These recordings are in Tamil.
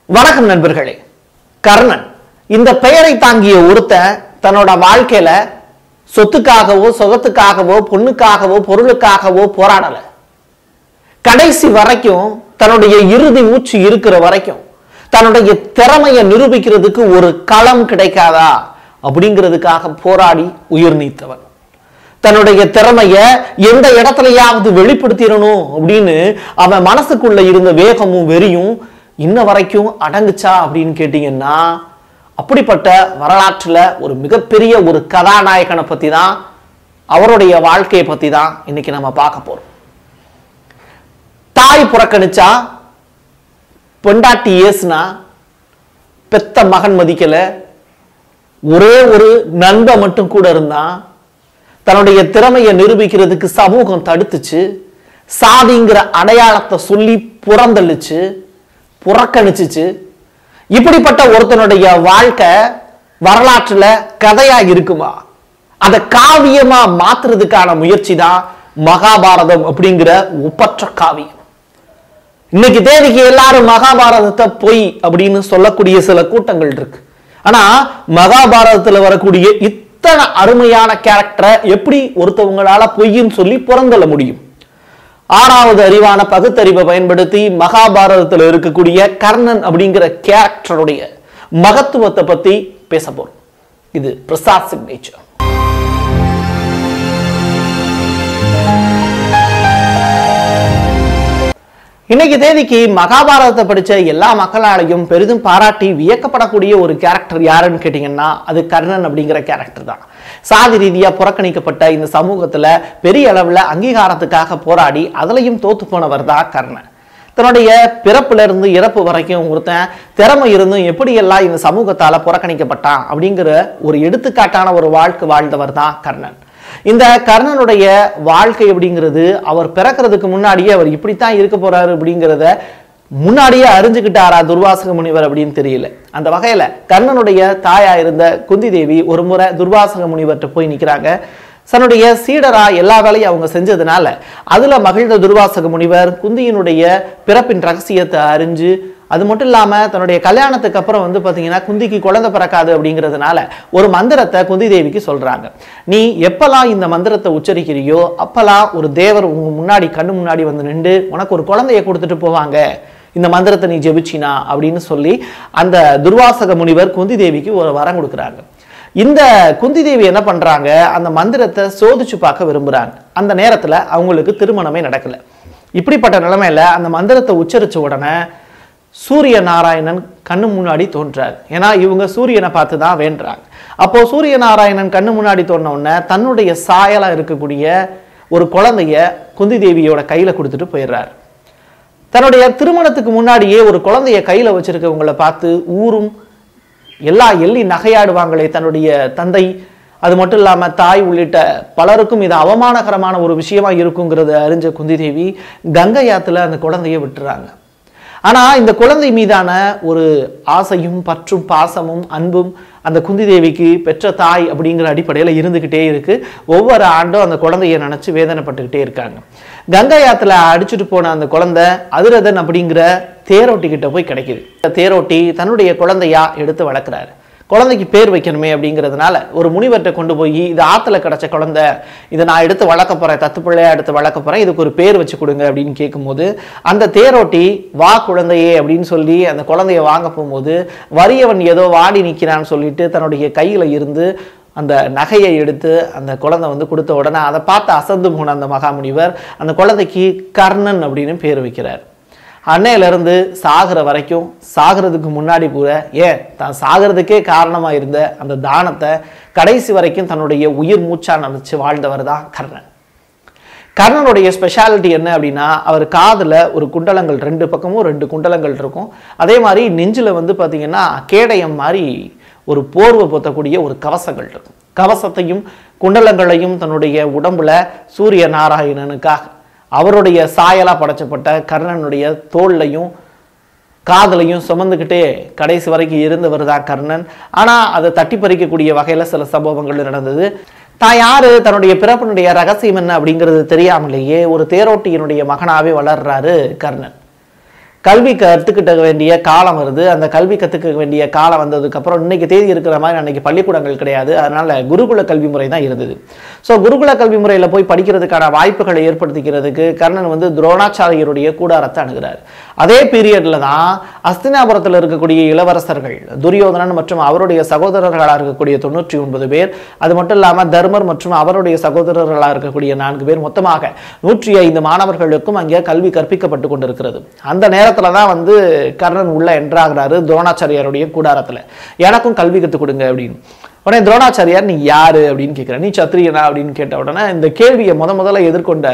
வணக்கம் நண்பர்களே கர்ணன் இந்த பெயரை தாங்கிய ஒருத்தன் தன்னோட வாழ்க்கையில சொத்துக்காகவோ சுகத்துக்காகவோ பொண்ணுக்காகவோ பொருளுக்காகவோ போராடல கடைசி வரைக்கும் தன்னுடைய இறுதி மூச்சு இருக்கிற வரைக்கும் தன்னுடைய திறமையை நிரூபிக்கிறதுக்கு ஒரு களம் கிடைக்காதா அப்படிங்கிறதுக்காக போராடி உயிர் நீத்தவன் தன்னுடைய திறமைய எந்த இடத்துலயாவது வெளிப்படுத்திடணும் அப்படின்னு அவன் மனசுக்குள்ள இருந்த வேகமும் வெறியும் இன்ன வரைக்கும் அடங்குச்சா அப்படின்னு கேட்டீங்கன்னா அப்படிப்பட்ட வரலாற்றுல ஒரு மிகப்பெரிய ஒரு கதாநாயகனை பத்தி தான் அவருடைய வாழ்க்கையை பத்தி தான் இன்னைக்கு நம்ம பார்க்க போறோம் தாய் புறக்கணிச்சா பொண்டாட்டி ஏசுனா பெத்த மகன் மதிக்கல ஒரே ஒரு நண்பன் மட்டும் கூட இருந்தான் தன்னுடைய திறமையை நிரூபிக்கிறதுக்கு சமூகம் தடுத்துச்சு சாதிங்கிற அடையாளத்தை சொல்லி புறந்தள்ளிச்சு புறக்கணிச்சுச்சு இப்படிப்பட்ட ஒருத்தனுடைய வாழ்க்கை வரலாற்றுல கதையா இருக்குமா அதை காவியமா மாத்துறதுக்கான முயற்சி தான் மகாபாரதம் அப்படிங்கிற ஒப்பற்ற காவியம் இன்னைக்கு தேதிக்கு எல்லாரும் மகாபாரதத்தை பொய் அப்படின்னு சொல்லக்கூடிய சில கூட்டங்கள் இருக்கு ஆனா மகாபாரதத்துல வரக்கூடிய இத்தனை அருமையான கேரக்டரை எப்படி ஒருத்தவங்களால பொய்ன்னு சொல்லி புறந்தள்ள முடியும் ஆறாவது அறிவான பகுத்தறிவை பயன்படுத்தி மகாபாரதத்துல இருக்கக்கூடிய கர்ணன் அப்படிங்கிற கேரக்டருடைய மகத்துவத்தை பத்தி பேச போறோம் இது பிரசாத் சிக்னேச்சர் இன்னைக்கு தேதிக்கு மகாபாரதத்தை படிச்ச எல்லா மக்களாலையும் பெரிதும் பாராட்டி வியக்கப்படக்கூடிய ஒரு கேரக்டர் யாருன்னு கேட்டிங்கன்னா அது கர்ணன் அப்படிங்கிற கேரக்டர் தான் சாதி ரீதியா புறக்கணிக்கப்பட்ட இந்த சமூகத்துல பெரிய அளவுல அங்கீகாரத்துக்காக போராடி அதுலயும் தோத்து போனவர் தான் கர்ணன் தன்னுடைய பிறப்புல இருந்து இறப்பு வரைக்கும் ஒருத்தன் திறமை இருந்தும் எப்படியெல்லாம் இந்த சமூகத்தால புறக்கணிக்கப்பட்டான் அப்படிங்கிற ஒரு எடுத்துக்காட்டான ஒரு வாழ்க்கை வாழ்ந்தவர் தான் கர்ணன் இந்த கர்ணனுடைய வாழ்க்கை அப்படிங்கிறது அவர் பிறக்கிறதுக்கு முன்னாடியே அவர் இப்படித்தான் இருக்க போறாரு அப்படிங்கிறத முன்னாடியே அறிஞ்சுக்கிட்டாரா துர்வாசக முனிவர் அப்படின்னு தெரியல அந்த வகையில கர்ணனுடைய தாயா இருந்த குந்தி தேவி ஒரு முறை துர்வாசக முனிவர்கிட்ட போய் நிக்கிறாங்க தன்னுடைய சீடரா எல்லா வேலையும் அவங்க செஞ்சதுனால அதுல மகிழ்ந்த துர்வாசக முனிவர் குந்தியினுடைய பிறப்பின் ரகசியத்தை அறிஞ்சு அது மட்டும் இல்லாம தன்னுடைய கல்யாணத்துக்கு அப்புறம் வந்து பாத்தீங்கன்னா குந்திக்கு குழந்தை பிறக்காது அப்படிங்கிறதுனால ஒரு மந்திரத்தை குந்தி தேவிக்கு சொல்றாங்க நீ எப்பெல்லாம் இந்த மந்திரத்தை உச்சரிக்கிறியோ அப்பெல்லாம் ஒரு தேவர் உங்க முன்னாடி கண்ணு முன்னாடி வந்து நின்று உனக்கு ஒரு குழந்தைய கொடுத்துட்டு போவாங்க இந்த மந்திரத்தை நீ ஜெபிச்சினா அப்படின்னு சொல்லி அந்த துர்வாசக முனிவர் குந்தி தேவிக்கு ஒரு வரம் கொடுக்குறாங்க இந்த குந்தி தேவி என்ன பண்றாங்க அந்த மந்திரத்தை சோதிச்சு பார்க்க விரும்புறாங்க அந்த நேரத்துல அவங்களுக்கு திருமணமே நடக்கல இப்படிப்பட்ட நிலைமையில அந்த மந்திரத்தை உச்சரிச்ச உடனே சூரிய நாராயணன் கண்ணு முன்னாடி தோன்றார் ஏன்னா இவங்க சூரியனை பார்த்து தான் வேண்டுறாங்க அப்போ சூரிய நாராயணன் கண்ணு முன்னாடி தோன்ற உடனே தன்னுடைய சாயலா இருக்கக்கூடிய ஒரு குழந்தைய குந்தி தேவியோட கையில கொடுத்துட்டு போயிடுறாரு தன்னுடைய திருமணத்துக்கு முன்னாடியே ஒரு குழந்தைய கையில வச்சிருக்கவங்கள பார்த்து ஊரும் எல்லா எள்ளி நகையாடுவாங்களே தன்னுடைய தந்தை அது மட்டும் இல்லாம தாய் உள்ளிட்ட பலருக்கும் இது அவமானகரமான ஒரு விஷயமா இருக்குங்கிறத அறிஞ்ச குந்தி தேவி கங்கை ஆத்துல அந்த குழந்தைய விட்டுறாங்க ஆனா இந்த குழந்தை மீதான ஒரு ஆசையும் பற்றும் பாசமும் அன்பும் அந்த குந்தி தேவிக்கு பெற்ற தாய் அப்படிங்கிற அடிப்படையில் இருந்துக்கிட்டே இருக்கு ஒவ்வொரு ஆண்டும் அந்த குழந்தைய நினைச்சு வேதனைப்பட்டுக்கிட்டே இருக்காங்க கங்கை ஆத்துல அடிச்சுட்டு போன அந்த குழந்தை அதிரதன் அப்படிங்கிற தேரோட்டி கிட்ட போய் கிடைக்குது இந்த தேரோட்டி தன்னுடைய குழந்தையா எடுத்து வளர்க்குறாரு குழந்தைக்கு பேர் வைக்கணுமே அப்படிங்கிறதுனால ஒரு முனிவர்கிட்ட கொண்டு போய் இது ஆத்துல கிடைச்ச குழந்தை இதை நான் எடுத்து வளர்க்க போறேன் தத்து பிள்ளையா எடுத்து வளர்க்க போறேன் இதுக்கு ஒரு பேர் வச்சு கொடுங்க அப்படின்னு கேட்கும்போது அந்த தேரோட்டி வா குழந்தையே அப்படின்னு சொல்லி அந்த குழந்தைய வாங்க போகும்போது வறியவன் ஏதோ வாடி நிற்கிறான்னு சொல்லிட்டு தன்னுடைய கையில இருந்து அந்த நகையை எடுத்து அந்த குழந்தை வந்து கொடுத்த உடனே அதை பார்த்து அசந்து போன அந்த மகாமுனிவர் அந்த குழந்தைக்கு கர்ணன் அப்படின்னு பேர் வைக்கிறார் அன்னையிலிருந்து சாகிற வரைக்கும் சாகிறதுக்கு முன்னாடி கூட ஏன் தான் சாகிறதுக்கே காரணமா இருந்த அந்த தானத்தை கடைசி வரைக்கும் தன்னுடைய உயிர் மூச்சா நினைச்சு வாழ்ந்தவர் தான் கர்ணன் கர்ணனுடைய ஸ்பெஷாலிட்டி என்ன அப்படின்னா அவர் காதுல ஒரு குண்டலங்கள் ரெண்டு பக்கமும் ரெண்டு குண்டலங்கள் இருக்கும் அதே மாதிரி நெஞ்சில வந்து பாத்தீங்கன்னா கேடயம் மாதிரி ஒரு போர்வை பொத்தக்கூடிய ஒரு கவசங்கள் இருக்கும் கவசத்தையும் குண்டலங்களையும் தன்னுடைய உடம்புல சூரிய நாராயணனுக்காக அவருடைய சாயலா படைச்சப்பட்ட கர்ணனுடைய தோல்லையும் காதலையும் சுமந்துக்கிட்டே கடைசி வரைக்கும் இருந்தவர் தான் கர்ணன் ஆனா அதை தட்டி பறிக்கக்கூடிய வகையில சில சம்பவங்கள் நடந்தது தான் யாரு தன்னுடைய பிறப்பினுடைய ரகசியம் என்ன அப்படிங்கிறது தெரியாமலேயே ஒரு தேரோட்டியினுடைய மகனாவே வளர்றாரு கர்ணன் கல்வி கற்றுக்கிட்ட வேண்டிய காலம் வருது அந்த கல்வி கற்றுக்க வேண்டிய காலம் வந்ததுக்கப்புறம் இன்னைக்கு தேதி இருக்கிற மாதிரி அன்னைக்கு பள்ளிக்கூடங்கள் கிடையாது அதனால குருகுல கல்வி முறை தான் இருந்தது ஸோ குருகுல கல்வி முறையில் போய் படிக்கிறதுக்கான வாய்ப்புகளை ஏற்படுத்திக்கிறதுக்கு கர்ணன் வந்து துரோணாச்சாரியருடைய கூடாரத்தை அணுகிறார் அதே பீரியட்ல தான் அஸ்தினாபுரத்தில் இருக்கக்கூடிய இளவரசர்கள் துரியோதனன் மற்றும் அவருடைய சகோதரர்களாக இருக்கக்கூடிய தொண்ணூற்றி ஒன்பது பேர் அது மட்டும் இல்லாமல் தர்மர் மற்றும் அவருடைய சகோதரர்களாக இருக்கக்கூடிய நான்கு பேர் மொத்தமாக நூற்றி ஐந்து மாணவர்களுக்கும் அங்கே கல்வி கற்பிக்கப்பட்டு கொண்டிருக்கிறது அந்த நேரத்தில் தான் வந்து கர்ணன் உள்ள என்றாகிறாரு துரோணாச்சாரியாருடைய கூடாரத்தில் எனக்கும் கல்வி கற்றுக் கொடுங்க அப்படின்னு உடனே துரோணாச்சாரியார் நீ யாரு அப்படின்னு கேட்குற நீ சத்திரியனா அப்படின்னு கேட்ட உடனே இந்த கேள்வியை முத முதல்ல எதிர்கொண்ட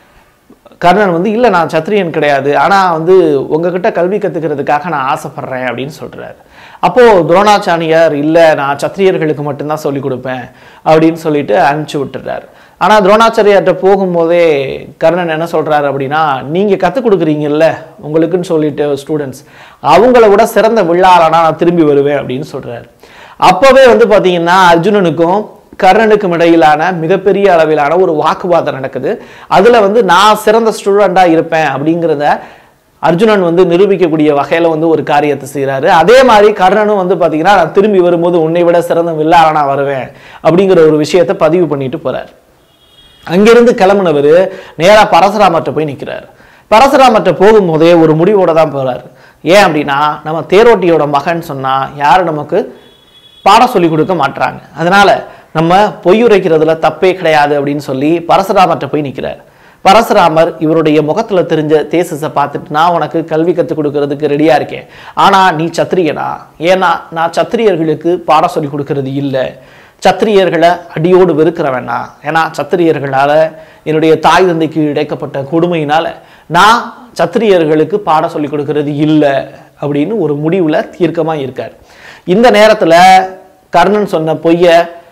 கர்ணன் வந்து இல்லை நான் சத்திரியன் கிடையாது ஆனால் வந்து உங்ககிட்ட கல்வி கற்றுக்கிறதுக்காக நான் ஆசைப்படுறேன் அப்படின்னு சொல்கிறாரு அப்போது துரோணாச்சாரியார் இல்லை நான் சத்திரியர்களுக்கு மட்டும்தான் சொல்லிக் கொடுப்பேன் அப்படின்னு சொல்லிட்டு அனுப்பிச்சி விட்டுறாரு ஆனால் துரோணாச்சாரியார்கிட்ட போகும்போதே கர்ணன் என்ன சொல்கிறாரு அப்படின்னா நீங்கள் கற்றுக் கொடுக்குறீங்கல்ல உங்களுக்குன்னு சொல்லிட்டு ஸ்டூடெண்ட்ஸ் அவங்கள விட சிறந்த விழாளனா நான் திரும்பி வருவேன் அப்படின்னு சொல்கிறாரு அப்போவே வந்து பார்த்தீங்கன்னா அர்ஜுனனுக்கும் கர்ணனுக்கும் இடையிலான மிகப்பெரிய அளவிலான ஒரு வாக்குவாதம் நடக்குது அதுல வந்து நான் சிறந்த ஸ்டூடெண்டா இருப்பேன் அப்படிங்கிறத அர்ஜுனன் வந்து நிரூபிக்கக்கூடிய வகையில வந்து ஒரு காரியத்தை செய்றாரு அதே மாதிரி கர்ணனும் வந்து பாத்தீங்கன்னா நான் திரும்பி வரும்போது உன்னை விட சிறந்த வில்லாளனா வருவேன் அப்படிங்கிற ஒரு விஷயத்தை பதிவு பண்ணிட்டு போறார் அங்கிருந்து கிளம்புனவர் நேரா பரசுராமர்கிட்ட போய் நிக்கிறார் பரசுராமர்கிட்ட போகும்போதே ஒரு முடிவோட தான் போறாரு ஏன் அப்படின்னா நம்ம தேரோட்டியோட மகன் சொன்னா யாரும் நமக்கு பாடம் சொல்லி கொடுக்க மாட்றாங்க அதனால நம்ம பொய்யுரைக்கிறதுல தப்பே கிடையாது அப்படின்னு சொல்லி பரசுராமர்கிட்ட போய் நிற்கிறார் பரசுராமர் இவருடைய முகத்துல தெரிஞ்ச தேசஸை பார்த்துட்டு நான் உனக்கு கல்வி கற்றுக் கொடுக்கறதுக்கு ரெடியா இருக்கேன் ஆனா நீ சத்திரியனா ஏன்னா நான் சத்திரியர்களுக்கு பாடம் சொல்லி கொடுக்கறது இல்லை சத்திரியர்களை அடியோடு வெறுக்கிறவனா ஏன்னா சத்திரியர்களால என்னுடைய தாய் தந்தைக்கு இழைக்கப்பட்ட கொடுமையினால நான் சத்திரியர்களுக்கு பாடம் சொல்லி கொடுக்கறது இல்லை அப்படின்னு ஒரு முடிவுல தீர்க்கமா இருக்கார் இந்த நேரத்துல கர்ணன் சொன்ன பொய்ய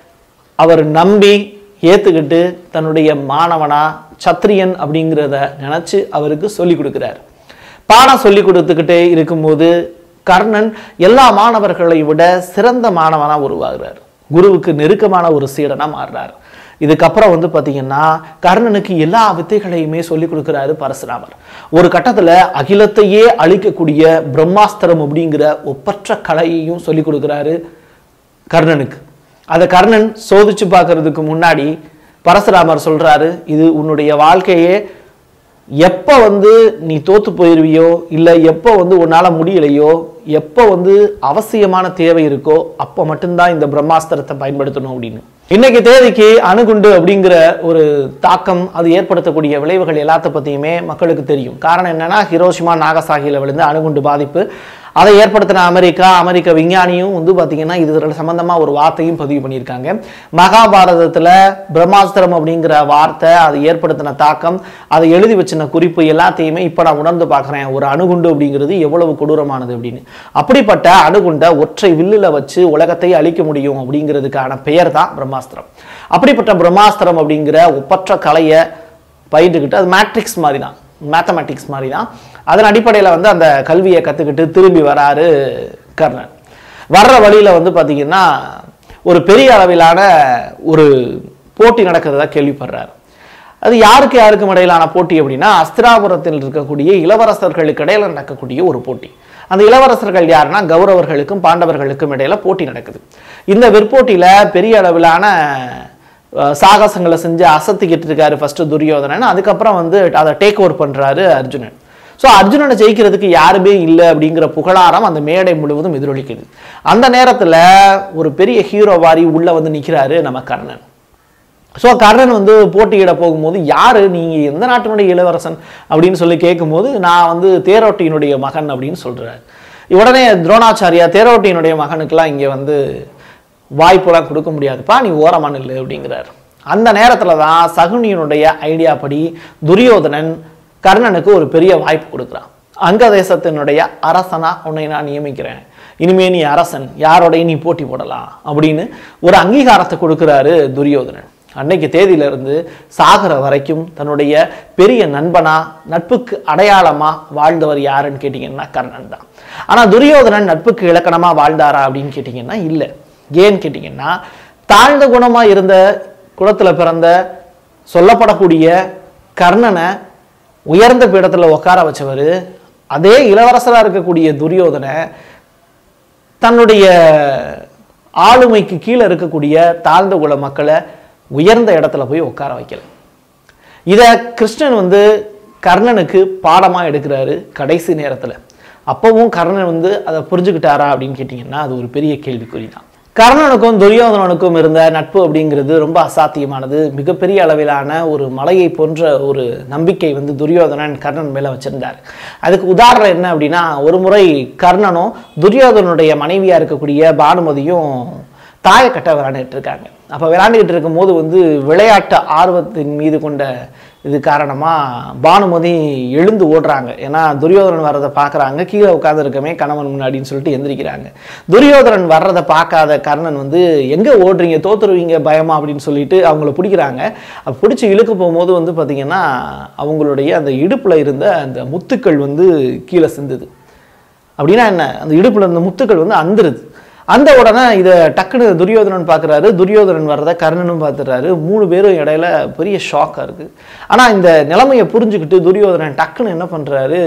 அவர் நம்பி ஏத்துக்கிட்டு தன்னுடைய மாணவனா சத்திரியன் அப்படிங்கிறத நினைச்சு அவருக்கு சொல்லி கொடுக்கிறார் பாடம் சொல்லி கொடுத்துக்கிட்டே இருக்கும்போது கர்ணன் எல்லா மாணவர்களை விட சிறந்த மாணவனா உருவாகிறார் குருவுக்கு நெருக்கமான ஒரு சீடனா மாறுறார் இதுக்கப்புறம் வந்து பார்த்தீங்கன்னா கர்ணனுக்கு எல்லா வித்தைகளையுமே சொல்லி கொடுக்குறாரு பரசுராமர் ஒரு கட்டத்துல அகிலத்தையே அழிக்கக்கூடிய பிரம்மாஸ்திரம் அப்படிங்கிற ஒப்பற்ற கலையையும் சொல்லி கொடுக்குறாரு கர்ணனுக்கு அதை கர்ணன் சோதிச்சு பார்க்கறதுக்கு முன்னாடி பரசுராமர் சொல்றாரு இது உன்னுடைய வாழ்க்கையே எப்போ வந்து நீ தோத்து போயிருவியோ இல்லை எப்போ வந்து உன்னால முடியலையோ எப்போ வந்து அவசியமான தேவை இருக்கோ அப்போ மட்டும்தான் இந்த பிரம்மாஸ்திரத்தை பயன்படுத்தணும் அப்படின்னு இன்னைக்கு தேதிக்கு அணுகுண்டு அப்படிங்கிற ஒரு தாக்கம் அது ஏற்படுத்தக்கூடிய விளைவுகள் எல்லாத்த பற்றியுமே மக்களுக்கு தெரியும் காரணம் என்னன்னா ஹிரோஷிமா நாகசாகியில் விழுந்து அணுகுண்டு பாதிப்பு அதை ஏற்படுத்தின அமெரிக்கா அமெரிக்க விஞ்ஞானியும் வந்து பார்த்தீங்கன்னா இது சம்பந்தமாக ஒரு வார்த்தையும் பதிவு பண்ணியிருக்காங்க மகாபாரதத்தில் பிரம்மாஸ்திரம் அப்படிங்கிற வார்த்தை அது ஏற்படுத்தின தாக்கம் அதை எழுதி வச்சின குறிப்பு எல்லாத்தையுமே இப்போ நான் உணர்ந்து பார்க்குறேன் ஒரு அணுகுண்டு அப்படிங்கிறது எவ்வளவு கொடூரமானது அப்படின்னு அப்படிப்பட்ட அணுகுண்டை ஒற்றை வில்லில் வச்சு உலகத்தை அழிக்க முடியும் அப்படிங்கிறதுக்கான பெயர் தான் பிரம்மாஸ்திரம் அப்படிப்பட்ட பிரம்மாஸ்திரம் அப்படிங்கிற ஒப்பற்ற கலையை பயின்றுக்கிட்டு அது மேட்ரிக்ஸ் மாதிரி தான் மேத்தமேட்டிக்ஸ் மாதிரி தான் அதன் அடிப்படையில் வந்து அந்த கல்வியை கற்றுக்கிட்டு திரும்பி வராரு கர்ணன் வர்ற வழியில் வந்து பார்த்தீங்கன்னா ஒரு பெரிய அளவிலான ஒரு போட்டி நடக்கிறதா கேள்விப்படுறாரு அது யாருக்கு யாருக்கும் இடையிலான போட்டி அப்படின்னா அஸ்திராபுரத்தில் இருக்கக்கூடிய இளவரசர்களுக்கு இடையில நடக்கக்கூடிய ஒரு போட்டி அந்த இளவரசர்கள் யாருன்னா கௌரவர்களுக்கும் பாண்டவர்களுக்கும் இடையில போட்டி நடக்குது இந்த விற்போட்டியில பெரிய அளவிலான அஹ், சாகசங்களை செஞ்சு அசத்திக்கிட்டு இருக்காரு ஃபர்ஸ்ட் துரியோதனன் அதுக்கப்புறம் வந்து அதை டேக் ஓவர் பண்றாரு அர்ஜுனன் ஸோ அர்ஜுனனை ஜெயிக்கிறதுக்கு யாருமே இல்லை அப்படிங்கிற புகழாரம் அந்த மேடை முழுவதும் எதிரொலிக்குது அந்த நேரத்துல ஒரு பெரிய ஹீரோ வாரி உள்ள வந்து நிக்கிறாரு நம்ம கர்ணன் ஸோ கர்ணன் வந்து போட்டியிட போகும்போது யாரு நீங்க எந்த நாட்டினுடைய இளவரசன் அப்படின்னு சொல்லி கேட்கும்போது நான் வந்து தேரோட்டியினுடைய மகன் அப்படின்னு சொல்றாரு உடனே துரோணாச்சாரியா தேரோட்டியினுடைய மகனுக்கெல்லாம் இங்க வந்து வாய்ப்பெல்லாம் கொடுக்க முடியாதுப்பா நீ ஓரமா நில்லு அப்படிங்கிறார் அந்த நேரத்துல தான் சகுனியனுடைய ஐடியா படி துரியோதனன் கர்ணனுக்கு ஒரு பெரிய வாய்ப்பு கொடுக்குறான் அங்க தேசத்தினுடைய அரசனா உன்னை நான் நியமிக்கிறேன் இனிமே நீ அரசன் யாரோடையும் நீ போட்டி போடலாம் அப்படின்னு ஒரு அங்கீகாரத்தை கொடுக்குறாரு துரியோதனன் அன்னைக்கு தேதியிலிருந்து சாகர வரைக்கும் தன்னுடைய பெரிய நண்பனா நட்புக்கு அடையாளமா வாழ்ந்தவர் யாருன்னு கேட்டிங்கன்னா கர்ணன் தான் ஆனா துரியோதனன் நட்புக்கு இலக்கணமா வாழ்ந்தாரா அப்படின்னு கேட்டிங்கன்னா இல்லை ஏன்னு கேட்டிங்கன்னா தாழ்ந்த குணமா இருந்த குலத்துல பிறந்த சொல்லப்படக்கூடிய கர்ணனை உயர்ந்த பீடத்துல உட்கார வச்சவர் அதே இளவரசராக இருக்கக்கூடிய துரியோதனை தன்னுடைய ஆளுமைக்கு கீழே இருக்கக்கூடிய தாழ்ந்த குல மக்களை உயர்ந்த இடத்துல போய் உட்கார வைக்கல இதை கிருஷ்ணன் வந்து கர்ணனுக்கு பாடமாக எடுக்கிறாரு கடைசி நேரத்தில் அப்பவும் கர்ணன் வந்து அதை புரிஞ்சுக்கிட்டாரா அப்படின்னு கேட்டிங்கன்னா அது ஒரு பெரிய கேள்விக்குறி தான் கர்ணனுக்கும் துரியோதனனுக்கும் இருந்த நட்பு அப்படிங்கிறது ரொம்ப அசாத்தியமானது மிகப்பெரிய அளவிலான ஒரு மலையை போன்ற ஒரு நம்பிக்கை வந்து துரியோதனன் கர்ணன் மேலே வச்சிருந்தார் அதுக்கு உதாரணம் என்ன அப்படின்னா ஒரு முறை கர்ணனும் துரியோதனனுடைய மனைவியாக இருக்கக்கூடிய பானுமதியும் தாயக்கட்டை விளையாண்டுட்டு இருக்காங்க அப்போ விளையாண்டுக்கிட்டு இருக்கும்போது வந்து விளையாட்டு ஆர்வத்தின் மீது கொண்ட இது காரணமாக பானுமதி எழுந்து ஓடுறாங்க ஏன்னா துரியோதனன் வர்றதை பார்க்குறாங்க கீழே உட்காந்துருக்கமே கணவன் முன்னாடின்னு சொல்லிட்டு எந்திரிக்கிறாங்க துரியோதனன் வர்றதை பார்க்காத கர்ணன் வந்து எங்கே ஓடுறீங்க தோத்துருவீங்க பயமா அப்படின்னு சொல்லிட்டு அவங்கள பிடிக்கிறாங்க அப்ப பிடிச்சி இழுக்க போகும்போது வந்து பார்த்திங்கன்னா அவங்களுடைய அந்த இடுப்பில் இருந்த அந்த முத்துக்கள் வந்து கீழே சிந்துது அப்படின்னா என்ன அந்த இடுப்புல இருந்த முத்துக்கள் வந்து அந்துருது அந்த உடனே இதை டக்குன்னு துரியோதனன் பார்க்குறாரு துரியோதனன் வர்றதை கர்ணனும் பார்த்துறாரு மூணு பேரும் இடையில பெரிய ஷாக்காக இருக்குது ஆனால் இந்த நிலைமையை புரிஞ்சுக்கிட்டு துரியோதனன் டக்குன்னு என்ன பண்ணுறாரு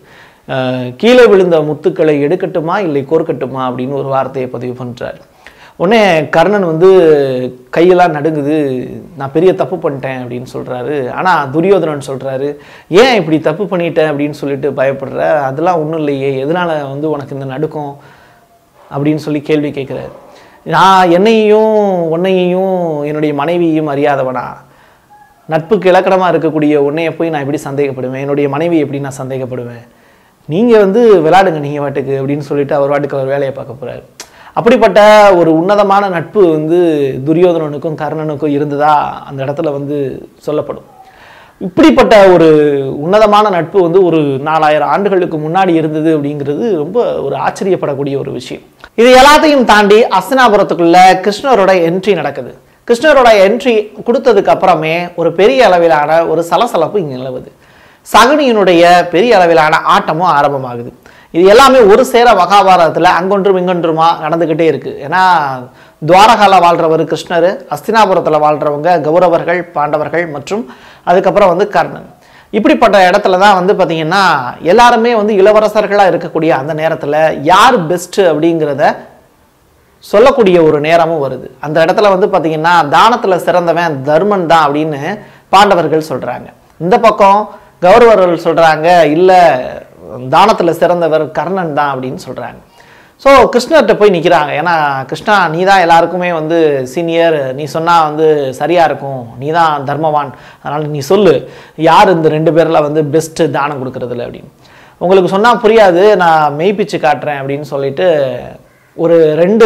கீழே விழுந்த முத்துக்களை எடுக்கட்டுமா இல்லை கோர்க்கட்டுமா அப்படின்னு ஒரு வார்த்தையை பதிவு பண்ணுறாரு உடனே கர்ணன் வந்து கையெல்லாம் நடுங்குது நான் பெரிய தப்பு பண்ணிட்டேன் அப்படின்னு சொல்கிறாரு ஆனால் துரியோதனன் சொல்கிறாரு ஏன் இப்படி தப்பு பண்ணிட்டேன் அப்படின்னு சொல்லிட்டு பயப்படுற அதெல்லாம் ஒன்றும் இல்லையே எதனால் வந்து உனக்கு இந்த நடுக்கம் அப்படின்னு சொல்லி கேள்வி கேட்குறாரு நான் என்னையும் உன்னையையும் என்னுடைய மனைவியையும் அறியாதவனா நட்புக்கு இலக்கணமாக இருக்கக்கூடிய உன்னையை போய் நான் எப்படி சந்தேகப்படுவேன் என்னுடைய மனைவி எப்படி நான் சந்தேகப்படுவேன் நீங்கள் வந்து விளையாடுங்க நீங்கள் வாட்டுக்கு அப்படின்னு சொல்லிட்டு அவர் வாட்டுக்கு அவர் வேலையை பார்க்க போகிறாரு அப்படிப்பட்ட ஒரு உன்னதமான நட்பு வந்து துரியோதனனுக்கும் கர்ணனுக்கும் இருந்ததா அந்த இடத்துல வந்து சொல்லப்படும் இப்படிப்பட்ட ஒரு உன்னதமான நட்பு வந்து ஒரு நாலாயிரம் ஆண்டுகளுக்கு முன்னாடி இருந்தது அப்படிங்கிறது ரொம்ப ஒரு ஆச்சரியப்படக்கூடிய ஒரு விஷயம் இது எல்லாத்தையும் தாண்டி அஸ்தினாபுரத்துக்குள்ள கிருஷ்ணரோட என்ட்ரி நடக்குது கிருஷ்ணரோட என்ட்ரி கொடுத்ததுக்கு அப்புறமே ஒரு பெரிய அளவிலான ஒரு சலசலப்பு இங்கே நிலவுது சகுனியினுடைய பெரிய அளவிலான ஆட்டமும் ஆரம்பமாகுது இது எல்லாமே ஒரு சேர மகாபாரதத்தில் அங்கொன்றும் இங்கொன்றுமா நடந்துக்கிட்டே இருக்கு ஏன்னா துவாரகால வாழ்றவர் கிருஷ்ணர் அஸ்தினாபுரத்தில் வாழ்றவங்க கௌரவர்கள் பாண்டவர்கள் மற்றும் அதுக்கப்புறம் வந்து கர்ணன் இப்படிப்பட்ட இடத்துல தான் வந்து பார்த்தீங்கன்னா எல்லாருமே வந்து இளவரசர்களாக இருக்கக்கூடிய அந்த நேரத்தில் யார் பெஸ்ட்டு அப்படிங்கிறத சொல்லக்கூடிய ஒரு நேரமும் வருது அந்த இடத்துல வந்து பார்த்தீங்கன்னா தானத்தில் சிறந்தவன் தர்மன் தான் அப்படின்னு பாண்டவர்கள் சொல்கிறாங்க இந்த பக்கம் கௌரவர்கள் சொல்கிறாங்க இல்லை தானத்தில் சிறந்தவர் கர்ணன் தான் அப்படின்னு சொல்கிறாங்க ஸோ கிருஷ்ணர்கிட்ட போய் நிற்கிறாங்க ஏன்னா கிருஷ்ணா நீ தான் எல்லாருக்குமே வந்து சீனியர் நீ சொன்னால் வந்து சரியாக இருக்கும் நீ தான் தர்மவான் அதனால் நீ சொல்லு யார் இந்த ரெண்டு பேரில் வந்து பெஸ்ட்டு தானம் கொடுக்கறதுல அப்படின்னு உங்களுக்கு சொன்னால் புரியாது நான் மெய்ப்பிச்சு காட்டுறேன் அப்படின்னு சொல்லிட்டு ஒரு ரெண்டு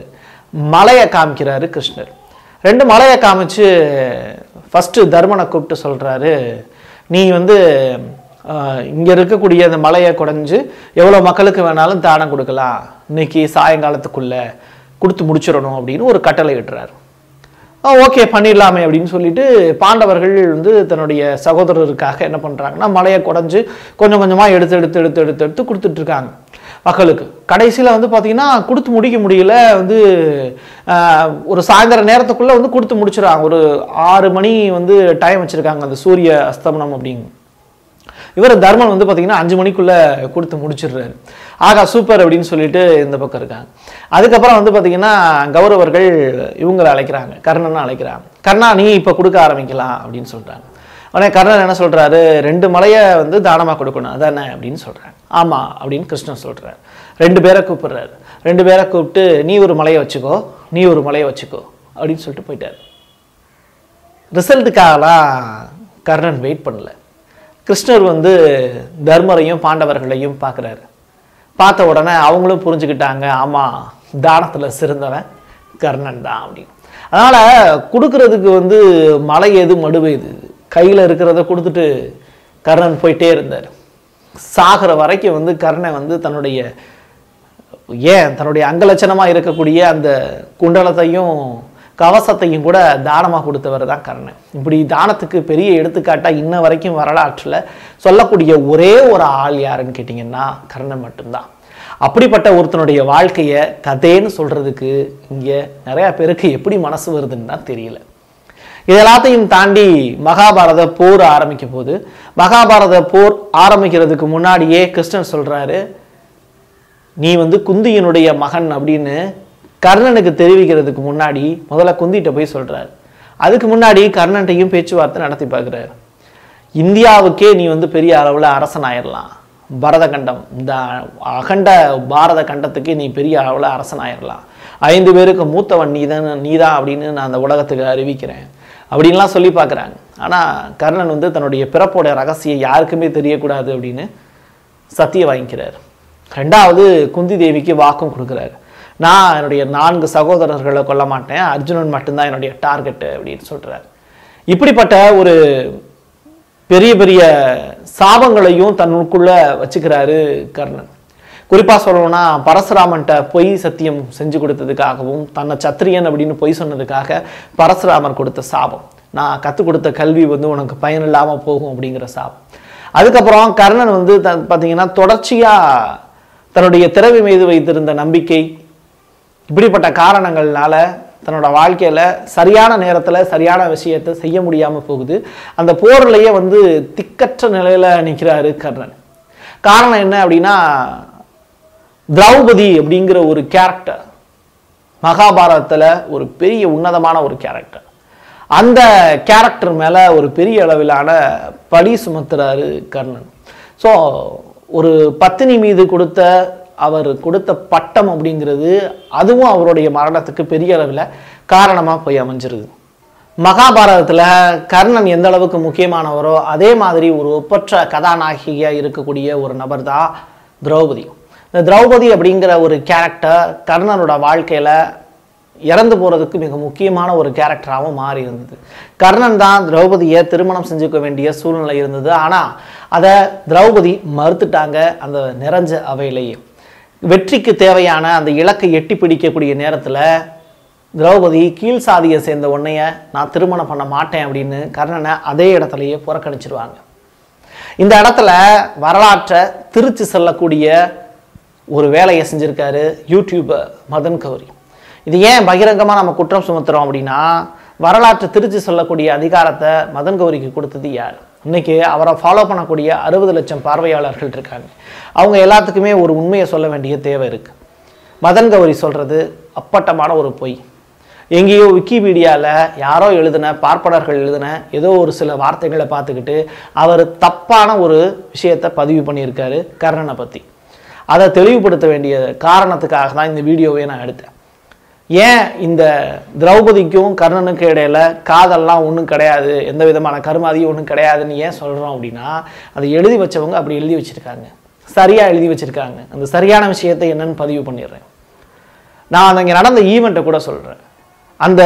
மலையை காமிக்கிறாரு கிருஷ்ணர் ரெண்டு மலையை காமிச்சு ஃபஸ்ட்டு தர்மனை கூப்பிட்டு சொல்கிறாரு நீ வந்து இங்கே இருக்கக்கூடிய அந்த மலையை குடைஞ்சு எவ்வளோ மக்களுக்கு வேணாலும் தானம் கொடுக்கலாம் இன்னைக்கு சாயங்காலத்துக்குள்ளே கொடுத்து முடிச்சிடணும் அப்படின்னு ஒரு கட்டளை இட்டுறாரு ஓகே பண்ணிடலாமே அப்படின்னு சொல்லிட்டு பாண்டவர்கள் வந்து தன்னுடைய சகோதரருக்காக என்ன பண்ணுறாங்கன்னா மலையை குடைஞ்சு கொஞ்சம் கொஞ்சமாக எடுத்து எடுத்து எடுத்து எடுத்து எடுத்து கொடுத்துட்டு இருக்காங்க மக்களுக்கு கடைசியில் வந்து பார்த்தீங்கன்னா கொடுத்து முடிக்க முடியல வந்து ஆஹ், ஒரு சாயந்தர நேரத்துக்குள்ளே வந்து கொடுத்து முடிச்சிடறாங்க ஒரு ஆறு மணி வந்து டைம் வச்சுருக்காங்க அந்த சூரிய அஸ்தமனம் அப்படின்னு இவர் தர்மன் வந்து பார்த்தீங்கன்னா அஞ்சு மணிக்குள்ள கொடுத்து முடிச்சிடுறாரு ஆகா சூப்பர் அப்படின்னு சொல்லிட்டு இந்த பக்கம் இருக்காங்க அதுக்கப்புறம் வந்து பார்த்தீங்கன்னா கௌரவர்கள் இவங்களை அழைக்கிறாங்க கர்ணனை அழைக்கிறாங்க கர்ணா நீ இப்போ கொடுக்க ஆரம்பிக்கலாம் அப்படின்னு சொல்றாங்க உடனே கர்ணன் என்ன சொல்றாரு ரெண்டு மலையை வந்து தானமாக கொடுக்கணும் அதானே அப்படின்னு சொல்றாங்க ஆமா அப்படின்னு கிருஷ்ணன் சொல்றாரு ரெண்டு பேரை கூப்பிடுறாரு ரெண்டு பேரை கூப்பிட்டு நீ ஒரு மலையை வச்சுக்கோ நீ ஒரு மலையை வச்சுக்கோ அப்படின்னு சொல்லிட்டு போயிட்டாரு ரிசல்ட்டுக்காகலாம் கர்ணன் வெயிட் பண்ணல கிருஷ்ணர் வந்து தர்மரையும் பாண்டவர்களையும் பார்க்குறாரு பார்த்த உடனே அவங்களும் புரிஞ்சுக்கிட்டாங்க ஆமாம் தானத்தில் சிறந்தவன் கர்ணன் தான் அப்படின்னு அதனால் கொடுக்கறதுக்கு வந்து மலை எது மடுவு எது கையில் இருக்கிறத கொடுத்துட்டு கர்ணன் போயிட்டே இருந்தார் சாகிற வரைக்கும் வந்து கர்ணன் வந்து தன்னுடைய ஏன் தன்னுடைய அங்கலட்சணமாக இருக்கக்கூடிய அந்த குண்டலத்தையும் கவசத்தையும் கூட தானமாக கொடுத்தவர் தான் கர்ணன் இப்படி தானத்துக்கு பெரிய எடுத்துக்காட்டாக இன்ன வரைக்கும் வரலாற்றில் சொல்லக்கூடிய ஒரே ஒரு ஆள் யாருன்னு கேட்டிங்கன்னா கர்ணன் மட்டும்தான் அப்படிப்பட்ட ஒருத்தனுடைய வாழ்க்கையை கதைன்னு சொல்கிறதுக்கு இங்கே நிறையா பேருக்கு எப்படி மனசு வருதுன்னு தான் தெரியல இது எல்லாத்தையும் தாண்டி மகாபாரத போர் ஆரம்பிக்க போகுது மகாபாரத போர் ஆரம்பிக்கிறதுக்கு முன்னாடியே கிருஷ்ணன் சொல்றாரு நீ வந்து குந்தியினுடைய மகன் அப்படின்னு கர்ணனுக்கு தெரிவிக்கிறதுக்கு முன்னாடி முதல்ல குந்திட்ட போய் சொல்றாரு அதுக்கு முன்னாடி கர்ணன்ட்டையும் பேச்சுவார்த்தை நடத்தி பார்க்குறாரு இந்தியாவுக்கே நீ வந்து பெரிய அளவில் அரசன் ஆயிடலாம் பரத கண்டம் இந்த அகண்ட பாரத கண்டத்துக்கே நீ பெரிய அளவில் அரசன் ஆயிடலாம் ஐந்து பேருக்கு மூத்தவன் நீதான் நீதான் அப்படின்னு நான் அந்த உலகத்துக்கு அறிவிக்கிறேன் அப்படின்லாம் சொல்லி பார்க்குறாங்க ஆனால் கர்ணன் வந்து தன்னுடைய பிறப்போட ரகசியம் யாருக்குமே தெரியக்கூடாது அப்படின்னு சத்தியம் வாங்கிக்கிறார் ரெண்டாவது குந்தி தேவிக்கு வாக்கும் கொடுக்குறாரு நான் என்னுடைய நான்கு சகோதரர்களை கொல்ல மாட்டேன் அர்ஜுனன் மட்டும்தான் என்னுடைய டார்கெட்டு அப்படின்னு சொல்றாரு இப்படிப்பட்ட ஒரு பெரிய பெரிய சாபங்களையும் தன்னுக்குள்ள வச்சுக்கிறாரு கர்ணன் குறிப்பா சொல்லணும்னா பரசுராமன்ட்ட பொய் சத்தியம் செஞ்சு கொடுத்ததுக்காகவும் தன்னை சத்திரியன் அப்படின்னு பொய் சொன்னதுக்காக பரசுராமர் கொடுத்த சாபம் நான் கற்றுக் கொடுத்த கல்வி வந்து உனக்கு பயனில்லாமல் போகும் அப்படிங்கிற சாபம் அதுக்கப்புறம் கர்ணன் வந்து த பார்த்தீங்கன்னா தொடர்ச்சியாக தன்னுடைய திறமை மீது வைத்திருந்த நம்பிக்கை இப்படிப்பட்ட காரணங்கள்னால தன்னோட வாழ்க்கையில சரியான நேரத்துல சரியான விஷயத்தை செய்ய முடியாம போகுது அந்த போர்லயே வந்து திக்கற்ற நிலையில நிற்கிறாரு கர்ணன் காரணம் என்ன அப்படின்னா திரௌபதி அப்படிங்கிற ஒரு கேரக்டர் மகாபாரதத்துல ஒரு பெரிய உன்னதமான ஒரு கேரக்டர் அந்த கேரக்டர் மேல ஒரு பெரிய அளவிலான பழி சுமத்துறாரு கர்ணன் ஸோ ஒரு பத்தினி மீது கொடுத்த அவர் கொடுத்த பட்டம் அப்படிங்கிறது அதுவும் அவருடைய மரணத்துக்கு பெரிய அளவில் காரணமாக போய் அமைஞ்சிருது மகாபாரதத்தில் கர்ணன் எந்த அளவுக்கு முக்கியமானவரோ அதே மாதிரி ஒரு ஒப்பற்ற கதாநாயகியாக இருக்கக்கூடிய ஒரு நபர் தான் திரௌபதி இந்த திரௌபதி அப்படிங்கிற ஒரு கேரக்டர் கர்ணனோட வாழ்க்கையில் இறந்து போகிறதுக்கு மிக முக்கியமான ஒரு கேரக்டராகவும் மாறி இருந்தது கர்ணன் தான் திரௌபதியை திருமணம் செஞ்சுக்க வேண்டிய சூழ்நிலை இருந்தது ஆனால் அதை திரௌபதி மறுத்துட்டாங்க அந்த நிறைஞ்ச அவையிலேயே வெற்றிக்கு தேவையான அந்த இலக்கை எட்டி பிடிக்கக்கூடிய நேரத்தில் திரௌபதி கீழ் சாதியை சேர்ந்த உன்னைய நான் திருமணம் பண்ண மாட்டேன் அப்படின்னு கர்ணனை அதே இடத்துலையே புறக்கணிச்சிருவாங்க இந்த இடத்துல வரலாற்றை திருச்சி செல்லக்கூடிய ஒரு வேலையை செஞ்சிருக்காரு யூடியூபர் மதன் கௌரி இது ஏன் பகிரங்கமாக நம்ம குற்றம் சுமத்துறோம் அப்படின்னா வரலாற்றை திருச்சி சொல்லக்கூடிய அதிகாரத்தை மதன் கௌரிக்கு கொடுத்தது யார் இன்னைக்கு அவரை ஃபாலோ பண்ணக்கூடிய அறுபது லட்சம் பார்வையாளர்கள் இருக்காங்க அவங்க எல்லாத்துக்குமே ஒரு உண்மையை சொல்ல வேண்டிய தேவை இருக்கு மதன் கௌரி சொல்றது அப்பட்டமான ஒரு பொய் எங்கேயோ விக்கிபீடியாவில் யாரோ எழுதின பார்ப்பனர்கள் எழுதின ஏதோ ஒரு சில வார்த்தைகளை பார்த்துக்கிட்டு அவர் தப்பான ஒரு விஷயத்தை பதிவு பண்ணியிருக்காரு கர்ணனை பற்றி அதை தெளிவுபடுத்த வேண்டிய காரணத்துக்காக தான் இந்த வீடியோவை நான் எடுத்தேன் ஏன் இந்த திரௌபதிக்கும் கர்ணனுக்கும் இடையில காதல்லாம் ஒன்றும் கிடையாது எந்த விதமான கருமாதியும் ஒன்றும் கிடையாதுன்னு ஏன் சொல்கிறோம் அப்படின்னா அதை எழுதி வச்சவங்க அப்படி எழுதி வச்சிருக்காங்க சரியாக எழுதி வச்சிருக்காங்க அந்த சரியான விஷயத்தை என்னன்னு பதிவு பண்ணிடுறேன் நான் அங்கே நடந்த ஈவெண்ட்டை கூட சொல்கிறேன் அந்த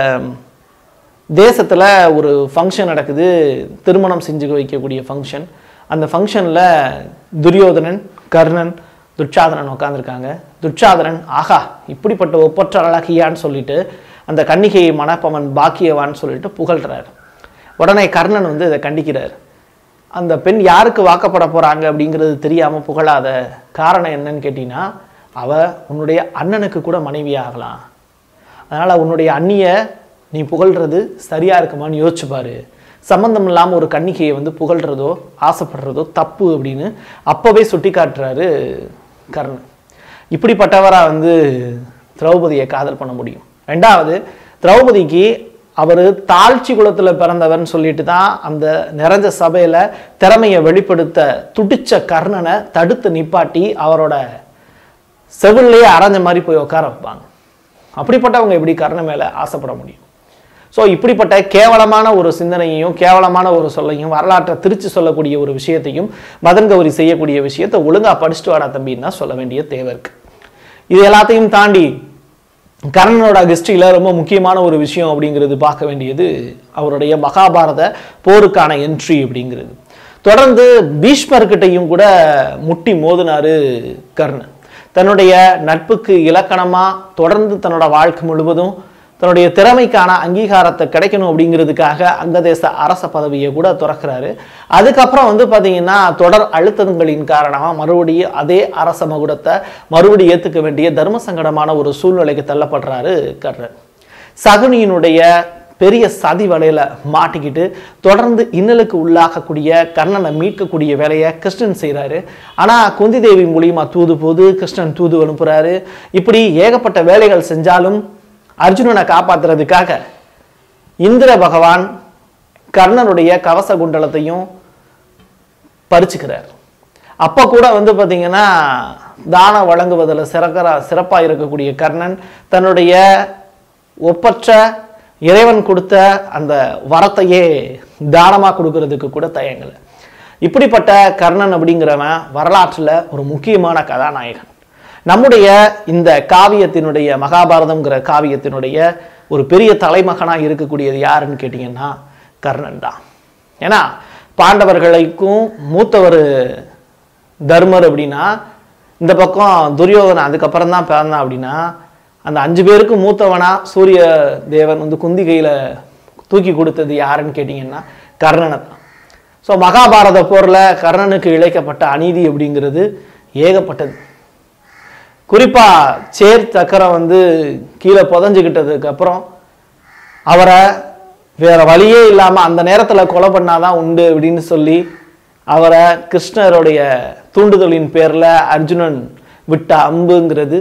தேசத்தில் ஒரு ஃபங்க்ஷன் நடக்குது திருமணம் செஞ்சு வைக்கக்கூடிய ஃபங்க்ஷன் அந்த ஃபங்க்ஷனில் துரியோதனன் கர்ணன் துச்சாதனன் உட்காந்துருக்காங்க துச்சாதனன் ஆஹா இப்படிப்பட்ட ஒப்பற்ற அழகியான்னு சொல்லிட்டு அந்த கன்னிகையை மணப்பவன் பாக்கியவான்னு சொல்லிட்டு புகழ்றாரு உடனே கர்ணன் வந்து இதை கண்டிக்கிறார் அந்த பெண் யாருக்கு வாக்கப்பட போறாங்க அப்படிங்கிறது தெரியாம புகழாத காரணம் என்னன்னு கேட்டீங்கன்னா அவ உன்னுடைய அண்ணனுக்கு கூட மனைவி ஆகலாம் அதனால உன்னுடைய அண்ணிய நீ புகழ்றது சரியா இருக்குமான்னு யோசிச்சு பாரு சம்பந்தம் இல்லாம ஒரு கன்னிகையை வந்து புகழ்றதோ ஆசைப்படுறதோ தப்பு அப்படின்னு அப்பவே சுட்டி காட்டுறாரு கர்ணன் இப்படிப்பட்டவரா வந்து திரௌபதியை காதல் பண்ண முடியும் ரெண்டாவது திரௌபதிக்கு அவர் தாழ்ச்சி குலத்துல பிறந்தவர்னு சொல்லிட்டு தான் அந்த நிறைஞ்ச சபையில திறமையை வெளிப்படுத்த துடிச்ச கர்ணனை தடுத்து நிப்பாட்டி அவரோட செவிலே அரைஞ்ச மாதிரி போய் உட்கார வைப்பாங்க அப்படிப்பட்டவங்க எப்படி கர்ணன் மேல ஆசைப்பட முடியும் ஸோ இப்படிப்பட்ட கேவலமான ஒரு சிந்தனையையும் கேவலமான ஒரு சொல்லையும் வரலாற்றை திருச்சி சொல்லக்கூடிய ஒரு விஷயத்தையும் மதன் கௌரி செய்யக்கூடிய விஷயத்தை ஒழுங்கா படிச்சுட்டு வாடா தம்பின்னா சொல்ல வேண்டிய தேவை இருக்கு இது எல்லாத்தையும் தாண்டி கர்ணனோட ஹிஸ்டரியில் ரொம்ப முக்கியமான ஒரு விஷயம் அப்படிங்கிறது பார்க்க வேண்டியது அவருடைய மகாபாரத போருக்கான என்ட்ரி அப்படிங்கிறது தொடர்ந்து பீஷ்மர்கிட்டையும் கூட முட்டி மோதினாரு கர்ணன் தன்னுடைய நட்புக்கு இலக்கணமா தொடர்ந்து தன்னோட வாழ்க்கை முழுவதும் தன்னுடைய திறமைக்கான அங்கீகாரத்தை கிடைக்கணும் அப்படிங்கிறதுக்காக அங்கதேச அரச பதவியை கூட துறக்கிறாரு அதுக்கப்புறம் வந்து பார்த்தீங்கன்னா தொடர் அழுத்தங்களின் காரணமாக மறுபடியும் அதே அரச மகுடத்தை மறுபடியும் ஏற்றுக்க வேண்டிய தர்ம சங்கடமான ஒரு சூழ்நிலைக்கு தள்ளப்படுறாரு கர்ணன் சகுனியினுடைய பெரிய சதி வலையில மாட்டிக்கிட்டு தொடர்ந்து இன்னலுக்கு உள்ளாகக்கூடிய கர்ணனை மீட்கக்கூடிய வேலையை கிருஷ்ணன் செய்கிறாரு ஆனால் குந்தி தேவி மூலியமா தூது போது கிருஷ்ணன் தூது அனுப்புறாரு இப்படி ஏகப்பட்ட வேலைகள் செஞ்சாலும் அர்ஜுனனை காப்பாத்துறதுக்காக இந்திர பகவான் கர்ணனுடைய கவச குண்டலத்தையும் பறிச்சுக்கிறார் அப்போ கூட வந்து பார்த்தீங்கன்னா தானம் வழங்குவதில் சிறக்கிற சிறப்பாக இருக்கக்கூடிய கர்ணன் தன்னுடைய ஒப்பற்ற இறைவன் கொடுத்த அந்த வரத்தையே தானமாக கொடுக்கறதுக்கு கூட தயங்கலை இப்படிப்பட்ட கர்ணன் அப்படிங்கிறவன் வரலாற்றில் ஒரு முக்கியமான கதாநாயகன் நம்முடைய இந்த காவியத்தினுடைய மகாபாரதம்ங்கிற காவியத்தினுடைய ஒரு பெரிய தலைமகனாக இருக்கக்கூடியது யாருன்னு கேட்டிங்கன்னா கர்ணன் தான் ஏன்னா பாண்டவர்களுக்கும் மூத்தவர் தர்மர் அப்படின்னா இந்த பக்கம் துரியோதனன் அதுக்கப்புறம் தான் பிறந்தான் அப்படின்னா அந்த அஞ்சு பேருக்கு மூத்தவனா சூரிய தேவன் வந்து குந்தி கையில தூக்கி கொடுத்தது யாருன்னு கேட்டிங்கன்னா கர்ணனை தான் ஸோ மகாபாரத போரில் கர்ணனுக்கு இழைக்கப்பட்ட அநீதி அப்படிங்கிறது ஏகப்பட்டது குறிப்பா சேர் சக்கரம் வந்து கீழே புதஞ்சுக்கிட்டதுக்கு அப்புறம் அவரை வேற வழியே இல்லாம அந்த நேரத்துல கொலை பண்ணாதான் உண்டு அப்படின்னு சொல்லி அவரை கிருஷ்ணருடைய தூண்டுதலின் பேர்ல அர்ஜுனன் விட்ட அம்புங்கிறது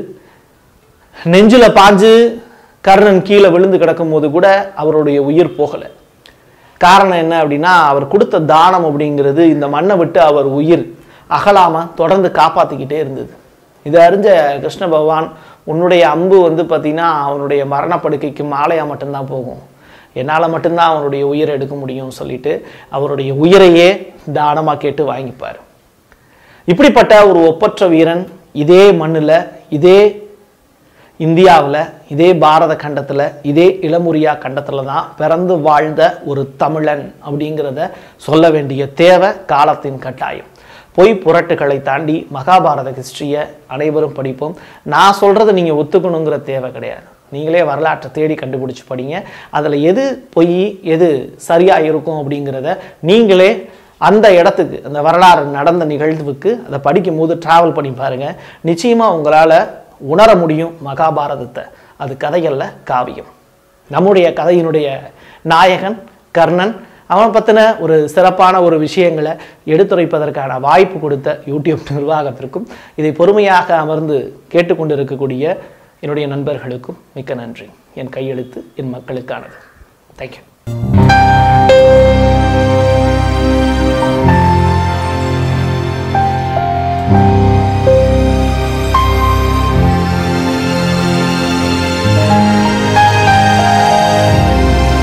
நெஞ்சில பாஞ்சு கர்ணன் கீழே விழுந்து கிடக்கும்போது கூட அவருடைய உயிர் போகலை காரணம் என்ன அப்படின்னா அவர் கொடுத்த தானம் அப்படிங்கிறது இந்த மண்ணை விட்டு அவர் உயிர் அகலாம தொடர்ந்து காப்பாத்திக்கிட்டே இருந்தது இதை அறிஞ்ச கிருஷ்ண பகவான் உன்னுடைய அம்பு வந்து பார்த்தீங்கன்னா அவனுடைய மரணப்படுக்கைக்கு மாலையா மட்டும்தான் போகும் என்னால் மட்டும்தான் அவனுடைய உயிரை எடுக்க முடியும்னு சொல்லிட்டு அவருடைய உயிரையே தானமாக கேட்டு வாங்கிப்பார் இப்படிப்பட்ட ஒரு ஒப்பற்ற வீரன் இதே மண்ணில் இதே இந்தியாவில் இதே பாரத கண்டத்தில் இதே இளமுரியா கண்டத்தில் தான் பிறந்து வாழ்ந்த ஒரு தமிழன் அப்படிங்கிறத சொல்ல வேண்டிய தேவை காலத்தின் கட்டாயம் பொய் புரட்டுகளை தாண்டி மகாபாரத ஹிஸ்டரியை அனைவரும் படிப்போம் நான் சொல்கிறத நீங்கள் ஒத்துக்கணுங்கிற தேவை கிடையாது நீங்களே வரலாற்றை தேடி கண்டுபிடிச்சு படிங்க அதில் எது பொய் எது சரியாக இருக்கும் அப்படிங்கிறத நீங்களே அந்த இடத்துக்கு அந்த வரலாறு நடந்த நிகழ்வுக்கு அதை படிக்கும் போது ட்ராவல் பண்ணி பாருங்கள் நிச்சயமாக உங்களால் உணர முடியும் மகாபாரதத்தை அது கதையல்ல காவியம் நம்முடைய கதையினுடைய நாயகன் கர்ணன் அவனை பற்றின ஒரு சிறப்பான ஒரு விஷயங்களை எடுத்துரைப்பதற்கான வாய்ப்பு கொடுத்த யூடியூப் நிர்வாகத்திற்கும் இதை பொறுமையாக அமர்ந்து கேட்டுக்கொண்டு இருக்கக்கூடிய என்னுடைய நண்பர்களுக்கும் மிக்க நன்றி என் கையெழுத்து என் மக்களுக்கானது தேங்க்யூ